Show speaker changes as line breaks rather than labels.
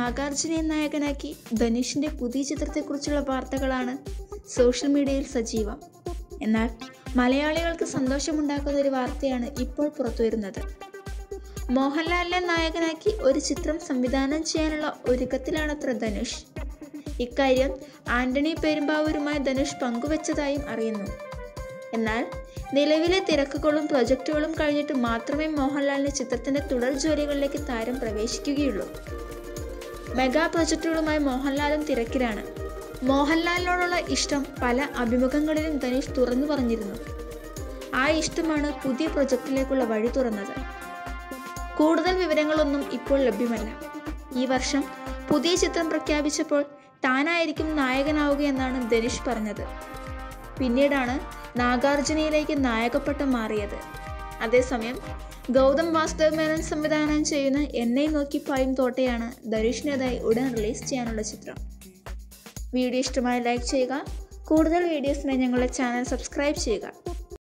നാഗാർജുനയെ നായകനാക്കി ധനുഷിന്റെ പുതിയ ചിത്രത്തെക്കുറിച്ചുള്ള വാർത്തകളാണ് സോഷ്യൽ മീഡിയയിൽ സജീവം എന്നാൽ മലയാളികൾക്ക് സന്തോഷമുണ്ടാക്കുന്ന ഒരു വാർത്തയാണ് ഇപ്പോൾ പുറത്തുവരുന്നത് മോഹൻലാലിനെ നായകനാക്കി ഒരു ചിത്രം സംവിധാനം ചെയ്യാനുള്ള ഒരുക്കത്തിലാണത്ര ധനുഷ് ഇക്കാര്യം ആന്റണി പെരുമ്പാവൂരുമായി ധനുഷ് പങ്കുവച്ചതായും അറിയുന്നു എന്നാൽ നിലവിലെ തിരക്കുകളും പ്രൊജക്റ്റുകളും കഴിഞ്ഞിട്ട് മാത്രമേ മോഹൻലാലിന് ചിത്രത്തിന്റെ തുടർ ജോലികളിലേക്ക് താരം പ്രവേശിക്കുകയുള്ളൂ മെഗാ പ്രൊജക്റ്റുകളുമായി മോഹൻലാലും തിരക്കിലാണ് മോഹൻലാലിനോടുള്ള ഇഷ്ടം പല അഭിമുഖങ്ങളിലും ധനുഷ് തുറന്നു പറഞ്ഞിരുന്നു ആ ഇഷ്ടമാണ് പുതിയ പ്രൊജക്റ്റിലേക്കുള്ള വഴി തുറന്നത് കൂടുതൽ വിവരങ്ങളൊന്നും ഇപ്പോൾ ലഭ്യമല്ല ഈ വർഷം പുതിയ ചിത്രം പ്രഖ്യാപിച്ചപ്പോൾ താനായിരിക്കും നായകനാവുകയെന്നാണ് ധനുഷ് പറഞ്ഞത് പിന്നീടാണ് നാഗാർജുനയിലേക്ക് നായകപ്പട്ടം മാറിയത് അതേസമയം ഗൗതം വാസുദേവ് മേനോൻ സംവിധാനം ചെയ്യുന്ന എന്നെ നോക്കി പായും തോട്ടയാണ് ധനുഷിൻ്റെതായി ഉടൻ റിലീസ് ചെയ്യാനുള്ള ചിത്രം വീഡിയോ ഇഷ്ടമായി ലൈക്ക് ചെയ്യുക കൂടുതൽ വീഡിയോസിനായി ഞങ്ങളുടെ ചാനൽ സബ്സ്ക്രൈബ് ചെയ്യുക